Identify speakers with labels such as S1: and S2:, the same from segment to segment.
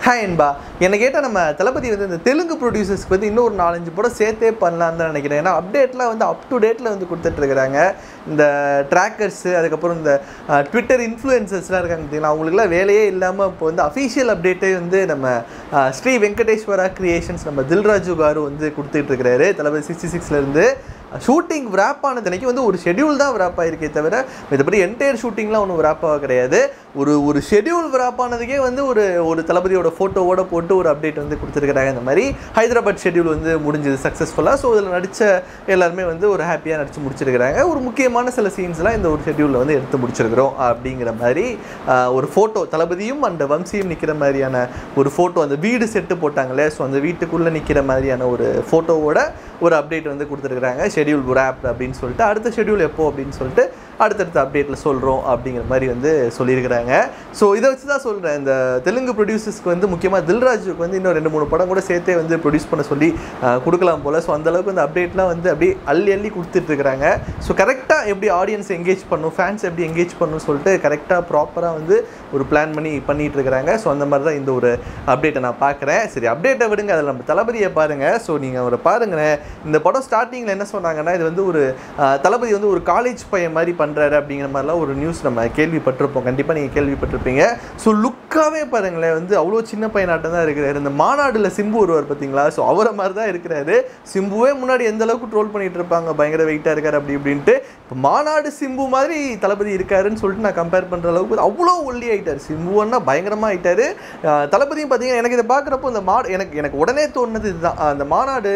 S1: hi என்பா என்னை கேட்டால் நம்ம தளபதி வந்து இந்த தெலுங்கு ப்ரொடியூசர்ஸ்க்கு வந்து இன்னொரு நாலஞ்சு படம் சேர்த்தே பண்ணலான்னு தான் நினைக்கிறேன் ஏன்னா அப்டேட்லாம் வந்து அப் டு டேட்டில் வந்து கொடுத்துட்ருக்குறாங்க இந்த ட்ராக்கர்ஸு அதுக்கப்புறம் இந்த ட்விட்டர் இன்ஃப்ளூயன்சர்ஸ்லாம் இருக்காங்க பார்த்தீங்களா அவங்களுக்குலாம் வேலையே இல்லாமல் இப்போ வந்து அஃபீஷியல் அப்டேட்டே வந்து நம்ம அஹ், ஸ்ரீ வெங்கடேஸ்வரா கிரியேஷன்ஸ் நம்ம தில்ராஜு காரு வந்து கொடுத்துட்ருக்கிறாரு தளபதி சிக்ஸ்டி சிக்ஸ்லேருந்து ஷூட்டிங் wrap ஆனது அன்னைக்கு வந்து ஒரு ஷெட்யூல் தான் wrap ஆயிருக்கே தவிர மற்றபடி என்டையர் ஷூட்டிங்லாம் ஒன்றும் wrap ஆக கிடையாது ஒரு ஒரு ஷெட்யூல் wrap ஆனதுக்கே வந்து ஒரு ஒரு தளபதியோட ஃபோட்டோவோட போட்டு ஒரு அப்டேட் வந்து கொடுத்துருக்காங்க இந்த மாதிரி ஹைதராபாத் ஷெட்யூல் வந்து முடிஞ்சது சக்ஸஸ்ஃபுல்லாக ஸோ இதில் நடித்த எல்லாருமே வந்து ஒரு ஹாப்பியாக நடிச்சு முடிச்சிருக்கிறாங்க ஒரு முக்கியமான சில சீன்ஸ்லாம் இந்த ஒரு ஷெட்யூலில் வந்து எடுத்து முடிச்சிருக்கிறோம் அப்படிங்கிற மாதிரி ஆஹ், ஒரு ஃபோட்டோ தளபதியும் அந்த வம்சியும் நிற்கிற மாதிரியான ஒரு ஃபோட்டோ அந்த வீடு செட்டு போட்டாங்களே ஸோ அந்த வீட்டுக்குள்ளே நிற்கிற மாதிரியான ஒரு ஃபோட்டோவோட ஒரு அப்டேட் வந்து கொடுத்துருக்குறாங்க ஷெட்யூல் wrapped அப்படின்னு சொல்லிட்டு அடுத்த ஷெட்யூல் எப்போ அப்படின்னு சொல்லிட்டு அடுத்தடுத்த அப்டேட்டில் சொல்கிறோம் அப்படிங்கிற மாதிரி வந்து சொல்லியிருக்கிறாங்க ஸோ இதை வச்சு தான் சொல்கிறேன் இந்த தெலுங்கு ப்ரொடியூசர்ஸ்க்கு வந்து முக்கியமாக தில்ராஜுக்கு வந்து இன்னும் ரெண்டு மூணு படம் கூட சேர்த்தே வந்து ப்ரொடியூஸ் பண்ண சொல்லி ஆஹ், கொடுக்கலாம் போல் ஸோ அந்தளவுக்கு அந்த அப்டேட்லாம் வந்து அப்படியே அள்ளி அள்ளி கொடுத்துட்ருக்குறாங்க ஸோ கரெக்டாக எப்படி ஆடியன்ஸ் எங்கேஜ் பண்ணும் ஃபேன்ஸ் எப்படி எங்கேஜ் பண்ணும் சொல்லிட்டு கரெக்டாக ப்ராப்பராக வந்து ஒரு பிளான் பண்ணி பண்ணிட்டு இருக்கிறாங்க ஸோ அந்த மாதிரி தான் இந்த ஒரு அப்டேட்டை நான் பார்க்குறேன் சரி அப்டேட்டை விடுங்க அதில் நம்ம தளபதியை பாருங்கள் ஸோ நீங்கள் அவரை பாருங்களேன் இந்த படம் ஸ்டார்டிங்கில் என்ன சொன்னாங்கன்னா இது வந்து ஒரு ஆஹ், தளபதி வந்து ஒரு காலேஜ் பையன் மாதிரி பண்ணுறாரு அப்படிங்கிற மாதிரிலாம் ஒரு நியூஸ் நம்ம கேள்விப்பட்டிருப்போம் கண்டிப்பாக நீங்கள் கேள்விப்பட்டிருப்பீங்க ஸோ லுக்காகவே பாருங்களேன் வந்து அவ்வளோ சின்ன பையனாட்டம் தான் இருக்கிறாரு இந்த மாநாடுல சிம்பு வருவார் பார்த்தீங்களா ஸோ அவரை மாதிரி தான் இருக்கிறாரு சிம்புவே முன்னாடி எந்த அளவுக்கு ட்ரோல் பண்ணிட்டு இருப்பாங்க பயங்கர வெயிட்டாக இருக்காரு அப்படி இப்படின்ட்டு இப்போ மாநாடு சிம்பு மாதிரி தளபதி இருக்காருன்னு சொல்லிட்டு நான் கம்பேர் பண்ணுற அளவுக்கு அவ்வளோ ஒல்லி ஆயிட்டார் சிம்புவன்னா பயங்கரமாக ஆயிட்டாரு ஆஹ் தளபதியும் பார்த்தீங்கன்னா எனக்கு இதை பார்க்குறப்போ இந்த மா எனக்கு எனக்கு உடனே தோணுது இதுதான் அந்த மாநாடு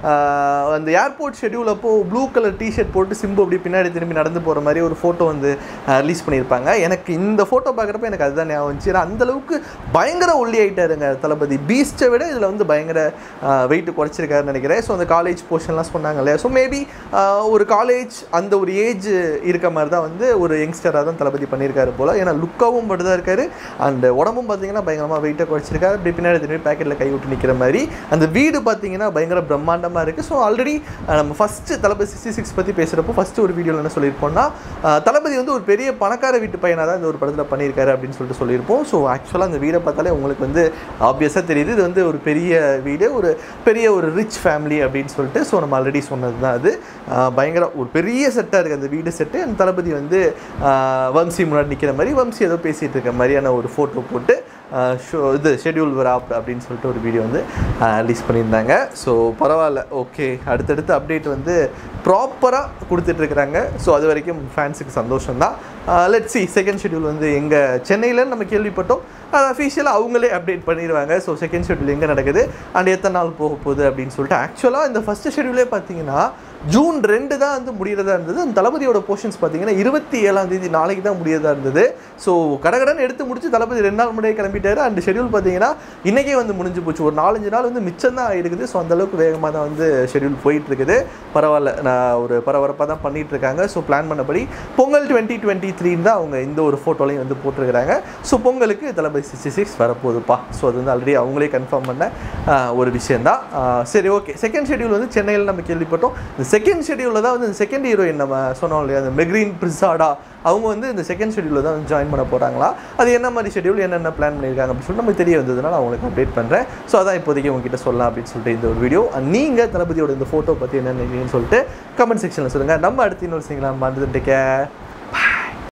S1: ஆஹ் அந்த ஏர்போர்ட் ஷெட்யூல் அப்போ ப்ளூ கலர் டிஷர்ட் போட்டு சிம்பு அப்படி பின்னாடி திரும்பி நடந்து போகிற மாதிரி ஒரு ஃபோட்டோ வந்து ரிலீஸ் பண்ணியிருப்பாங்க எனக்கு இந்த ஃபோட்டோ பார்க்குறப்ப எனக்கு அதுதான் ஞாபகம் வந்துச்சு ஏன்னா அந்த அளவுக்கு பயங்கர ஒல்லி ஆயிட்டாருங்க தளபதி பீஸ்ட்டை விட இதில் வந்து பயங்கர வெயிட் குறைச்சிருக்காருன்னு நினைக்கிறேன் ஸோ அந்த காலேஜ் போர்ஷன்லாம் சொன்னாங்க இல்லையா ஸோ மேபி ஒரு காலேஜ் அந்த ஒரு ஏஜ் இருக்க மாதிரி தான் வந்து ஒரு யங்ஸ்டராக தான் தளபதி பண்ணியிருக்காரு போல் ஏன்னா லுக்காகவும் மட்டும் தான் இருக்காரு அந்த உடம்பும் பார்த்தீங்கன்னா பயங்கரமாக வெயிட்டை குறைச்சிருக்காரு அப்படி பின்னாடி திரும்பி பேக்கெட்டில் கை விட்டு நிற்கிற மாதிரி அந்த வீடு பார்த்தீங்கன்னா பயங்கர பிரம்மாண்டமாக இருக்குது ஸோ ஆல்ரெடி நம்ம ஃபஸ்ட்டு தளபதி சிக்ஸ்டி சிக்ஸ் பற்றி பேசுகிறப்போ ஃபஸ்ட்டு ஒரு வீடியோவில் என்ன சொல்லியிருப்போம்னா அஹ், தளபதி வந்து ஒரு பெரிய பணக்கார வீட்டு பையனாக தான் இந்த ஒரு படத்தில் பண்ணியிருக்காரு அப்படின்னு சொல்லிட்டு சொல்லியிருப்போம் ஸோ ஆக்சுவலாக அந்த வீடை பார்த்தாலே உங்களுக்கு வந்து ஆப்வியஸாக தெரியுது இது வந்து ஒரு பெரிய வீடு ஒரு பெரிய ஒரு ரிச் ஃபேமிலி அப்படின்னு சொல்லிட்டு ஸோ நம்ம ஆல்ரெடி சொன்னது தான் அது அஹ், பயங்கர ஒரு பெரிய செட்டாக இருக்குது அந்த வீடு செட்டு அந்த தளபதி வந்து அஹ், வம்சி முன்னாடி நிற்கிற மாதிரி வம்சி ஏதோ பேசிகிட்டு இருக்க மாதிரியான ஒரு ஃபோட்டோ போட்டு ஷோ இது ஷெட்யூல் வராப் அப்படின்னு சொல்லிட்டு ஒரு வீடியோ வந்து ரிலீஸ் பண்ணியிருந்தாங்க ஸோ பரவாயில்ல ஓகே அடுத்தடுத்து அப்டேட் வந்து ப்ராப்பராக கொடுத்துட்ருக்குறாங்க ஸோ அது வரைக்கும் ஃபேன்ஸுக்கு சந்தோஷம் தான் லெட் சி செகண்ட் ஷெட்யூல் வந்து எங்கே சென்னையில் நம்ம கேள்விப்பட்டோம் அது அஃபிஷியலாக அவங்களே அப்டேட் பண்ணிடுவாங்க ஸோ செகண்ட் ஷெட்யூல் எங்கே நடக்குது அண்ட் எத்தனை நாள் போக போகுது அப்படின்னு சொல்லிட்டு ஆக்சுவலாக இந்த ஃபஸ்ட்டு ஷெட்யூலே பார்த்தீங்கன்னா ஜூன் ரெண்டு தான் வந்து முடியறதா இருந்தது அந்த தளபதியோட போர்ஷன்ஸ் பார்த்தீங்கன்னா இருபத்தி ஏழாம் தேதி நாளைக்கு தான் முடியறதா இருந்தது ஸோ கடகடன் எடுத்து முடிச்சு தளபதி ரெண்டு நாள் முன்னாடியே கிளம்பிட்டாரு அந்த ஷெட்யூல் பார்த்தீங்கன்னா இன்றைக்கே வந்து முடிஞ்சு போச்சு ஒரு நாலஞ்சு நாள் வந்து மிச்சம் தான் ஆகிருக்குது ஸோ அந்தளவுக்கு வேகமாக தான் வந்து ஷெட்யூல் போயிட்டு இருக்குது பரவாயில்ல நான் ஒரு பரபரப்பாக தான் பண்ணிட்டு இருக்காங்க ஸோ பிளான் பண்ணபடி பொங்கல் டுவெண்ட்டி டுவெண்ட்டி த்ரீன்னு தான் அவங்க இந்த ஒரு ஃபோட்டோலையும் வந்து போட்டிருக்கிறாங்க ஸோ பொங்கலுக்கு தளபதி சிக்ஸ்டி சிக்ஸ் வரப்போகுதுப்பா ஸோ அது வந்து ஆல்ரெடி அவங்களே கன்ஃபார்ம் பண்ண ஆஹ், ஒரு விஷயந்தான் ஆஹ், சரி ஓகே செகண்ட் ஷெட்யூல் வந்து சென்னையில் நம்ம கேள்விப்பட்டோம் இந்த செகண்ட் ஷெட்யூலில் தான் வந்து இந்த செகண்ட் ஹீரோயின் நம்ம சொன்னோம் இல்லையா அந்த மெக்ரீன் பிரிசாடா அவங்க வந்து இந்த செகண்ட் ஷெட்யூலில் தான் ஜாயின் பண்ண போகிறாங்களா அது என்ன மாதிரி ஷெட்யூல் என்னென்ன பிளான் பண்ணியிருக்காங்க அப்படின்னு சொல்லிட்டு நமக்கு தெரிய வந்ததுனால அவங்களுக்கு அப்டேட் பண்ணுறேன் ஸோ அதான் இப்போதைக்கு உங்ககிட்ட சொல்லலாம் அப்படின்னு சொல்லிட்டு இந்த ஒரு வீடியோ நீங்கள் தளபதியோட இந்த ஃபோட்டோ பற்றி என்ன நினைக்கிறீங்கன்னு சொல்லிட்டு கமெண்ட் செக்ஷனில் சொல்லுங்கள் நம்ம அடுத்து இன்னொரு சிங்களா மறந்துட்டு